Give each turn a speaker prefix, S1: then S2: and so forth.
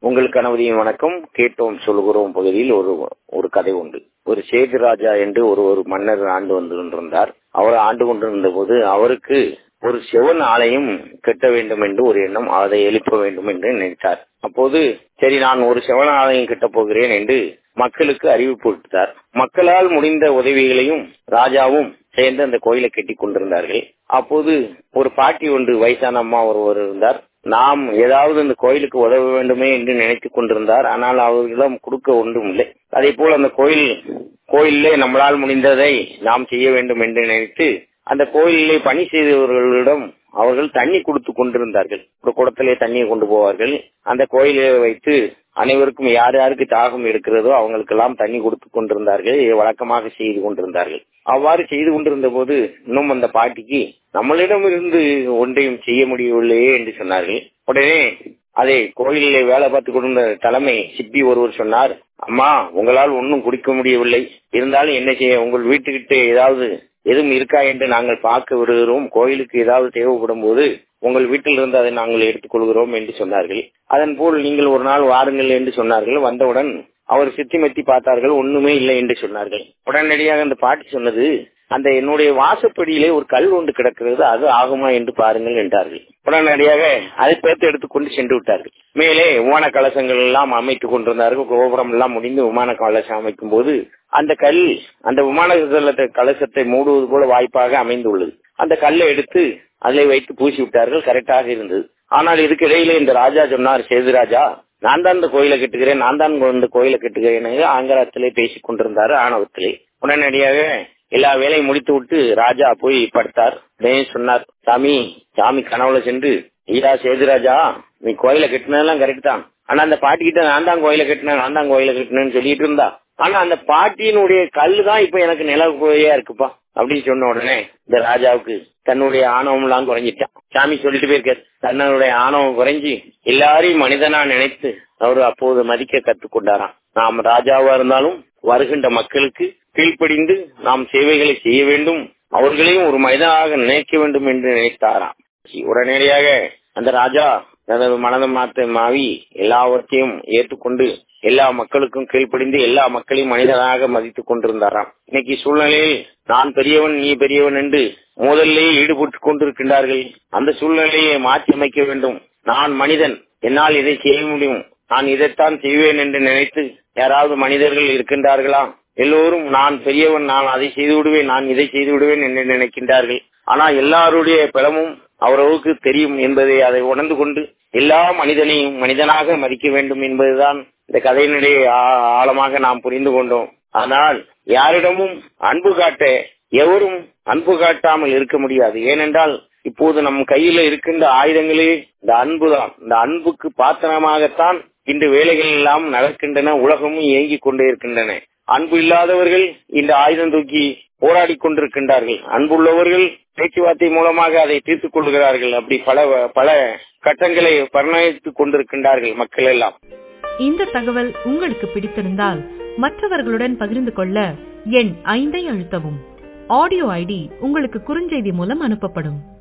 S1: உங்கள் கணவரின் வணக்கம் கேட்டோம் சொல்கிறோம் பகுதியில் ஒரு ஒரு கதை உண்டு ஒரு சேது ராஜா என்று ஒரு ஒரு மன்னர் ஆண்டு வந்து கொண்டிருந்தார் அவர் ஆண்டு கொண்டிருந்த போது அவருக்கு ஒரு சிவன் ஆலயம் கட்ட வேண்டும் என்று ஒரு எண்ணம் அதை எழுப்ப வேண்டும் என்று நினைத்தார் அப்போது சரி நான் ஒரு சிவன் ஆலயம் கட்டப் போகிறேன் என்று மக்களுக்கு அறிவிப்பு விட்டார் மக்களால் முடிந்த உதவிகளையும் ராஜாவும் சேர்ந்து அந்த கோயிலை கட்டி கொண்டிருந்தார்கள் அப்போது ஒரு பாட்டி ஒன்று வயசான அம்மா ஒருவர் இருந்தார் நாம் ஏதாவது இந்த கோயிலுக்கு உதவ வேண்டுமே என்று நினைத்துக் கொண்டிருந்தார் ஆனால் அவர்களிடம் கொடுக்க ஒன்றும் இல்லை அதே போல் அந்த கோயில் கோயிலே நம்மளால் முடிந்ததை நாம் செய்ய வேண்டும் என்று நினைத்து அந்த கோயிலே பணி செய்தவர்களிடம் அவர்கள் தண்ணி கொடுத்து கொண்டிருந்தார்கள் ஒரு குடத்திலே தண்ணியை கொண்டு போவார்கள் அந்த கோயிலை வைத்து அனைவருக்கும் யார் யாருக்கு தாகம் இருக்கிறதோ அவங்களுக்கெல்லாம் தண்ணி கொடுத்து கொண்டிருந்தார்கள் வழக்கமாக செய்து கொண்டிருந்தார்கள் அவ்வாறு செய்து கொண்டிருந்த போது இன்னும் அந்த பாட்டிக்கு நம்மளிடமிருந்து ஒன்றையும் செய்ய முடியவில்லையே என்று சொன்னார்கள் உடனே அதே கோயிலிலே வேலை பார்த்து கொண்டிருந்த தலைமை சிப்பி ஒருவர் சொன்னார் அம்மா உங்களால் ஒன்றும் குடிக்க முடியவில்லை இருந்தாலும் என்ன செய்ய உங்கள் வீட்டுக்கிட்ட ஏதாவது எதுவும் இருக்கா என்று நாங்கள் பார்க்க விடுகிறோம் கோயிலுக்கு ஏதாவது தேவைப்படும் போது உங்கள் வீட்டில் இருந்து அதை நாங்கள் எடுத்துக்கொள்கிறோம் என்று சொன்னார்கள் அதன் போல் நீங்கள் ஒரு நாள் வாருங்கள் என்று சொன்னார்கள் வந்தவுடன் அவர் சித்தி மெத்தி பார்த்தார்கள் ஒண்ணுமே இல்லை என்று சொன்னார்கள் உடனடியாக அந்த பாட்டி சொன்னது அந்த என்னுடைய வாசப்படியிலே ஒரு கல் ஒன்று கிடக்கிறது அது ஆகுமா என்று பாருங்கள் என்றார்கள் உடனடியாக அதை பேர்த்து எடுத்துக்கொண்டு சென்று விட்டார்கள் மேலே விமான கலசங்கள் எல்லாம் அமைத்துக் கொண்டிருந்தார்கள் கோபுரம் எல்லாம் முடிந்து விமான கலசம் அமைக்கும் போது அந்த கல் அந்த விமான கலசத்தை மூடுவது போல வாய்ப்பாக அமைந்துள்ளது அந்த கல்லை எடுத்து அதில் வைத்து பூசி விட்டார்கள் கரெக்டாக இருந்தது ஆனால் இதுக்கு இடையில இந்த ராஜா சொன்னார் சேதுராஜா நான் தான் இந்த கோயிலை கட்டுகிறேன் நான் தான் இந்த கோயிலை கட்டுகிறேன் ஆங்கிலத்திலே பேசிக் கொண்டிருந்தாரு ஆணவத்திலே உடனடியாக எல்லா வேலையும் முடித்து விட்டு ராஜா போய் படுத்தார் சொன்னார் சாமி சாமி கனவுல சென்று ஐயா சேதுராஜா நீ கோயிலை கட்டினதெல்லாம் கரெக்ட் தான் ஆனா அந்த பாட்டி கிட்ட நான் தான் கோயிலை கட்டினேன் நான் தான் கோயிலை கட்டினேன்னு சொல்லிட்டு இருந்தா ஆனா அந்த பாட்டியினுடைய கல்லு தான் இப்ப எனக்கு நில கோயிலையா இருக்குப்பா அப்படின்னு சொன்ன உடனே இந்த ராஜாவுக்கு தன்னுடைய ஆணவம் எல்லாம் குறைஞ்சிட்டான் சாமி சொல்லிட்டு போயிருக்காரு தன்னுடைய ஆணவம் குறைஞ்சி எல்லாரையும் மனிதனா நினைத்து அவரு அப்போது மதிக்க கத்துக்கொண்டாராம் நாம் ராஜாவா இருந்தாலும் வருகின்ற மக்களுக்கு கீழ்ப்படிந்து நாம் சேவைகளை செய்ய வேண்டும் அவர்களையும் ஒரு மனிதனாக நினைக்க வேண்டும் என்று நினைத்தாராம் உடனடியாக அந்த ராஜா தனது மனதம் மாத்த மாவி எல்லாவற்றையும் ஏற்றுக்கொண்டு எல்லா மக்களுக்கும் கீழ்ப்படிந்து எல்லா மக்களையும் மனிதனாக மதித்துக் கொண்டிருந்தாராம் இன்னைக்கு சூழ்நிலையில் நான் பெரியவன் நீ பெரியவன் என்று மோதலிலே ஈடுபட்டு கொண்டிருக்கின்றார்கள் அந்த சூழ்நிலையை மாற்றி அமைக்க வேண்டும் நான் மனிதன் என்னால் இதை செய்ய முடியும் நான் இதைத்தான் செய்வேன் என்று நினைத்து யாராவது மனிதர்கள் இருக்கின்றார்களா எல்லோரும் நான் பெரியவன் நான் அதை செய்து விடுவேன் நான் இதை செய்து விடுவேன் என்று நினைக்கின்றார்கள் ஆனா எல்லாருடைய பலமும் அவரவருக்கு தெரியும் என்பதை அதை உணர்ந்து கொண்டு எல்லா மனிதனையும் மனிதனாக மதிக்க வேண்டும் என்பதுதான் இந்த கதையினுடைய ஆழமாக நாம் புரிந்து கொண்டோம் ஆனால் யாரிடமும் அன்பு காட்ட எவரும் அன்பு காட்டாமல் இருக்க முடியாது ஏனென்றால் இப்போது நம் கையில இருக்கின்ற ஆயுதங்களே இந்த அன்புதான் இந்த அன்புக்கு பாத்திரமாகத்தான் இன்று வேலைகள் எல்லாம் நடக்கின்றன உலகமும் இயங்கிக் கொண்டே இருக்கின்றன அன்பு இல்லாதவர்கள் இந்த ஆயுதம் தூக்கி போராடி கொண்டிருக்கின்றார்கள் அன்புள்ளவர்கள் பேச்சுவார்த்தை மூலமாக அதை தீர்த்துக் கொள்கிறார்கள் அப்படி பல பல கட்டங்களை பரிணாமித்துக் கொண்டிருக்கின்றார்கள் மக்கள் எல்லாம்
S2: இந்த தகவல் உங்களுக்கு பிடித்திருந்தால் மற்றவர்களுடன் பகிர்ந்து கொள்ள எண் ஐந்தை அழுத்தவும் ஆடியோ ஐடி உங்களுக்கு குறுஞ்செய்தி மூலம் அனுப்பப்படும்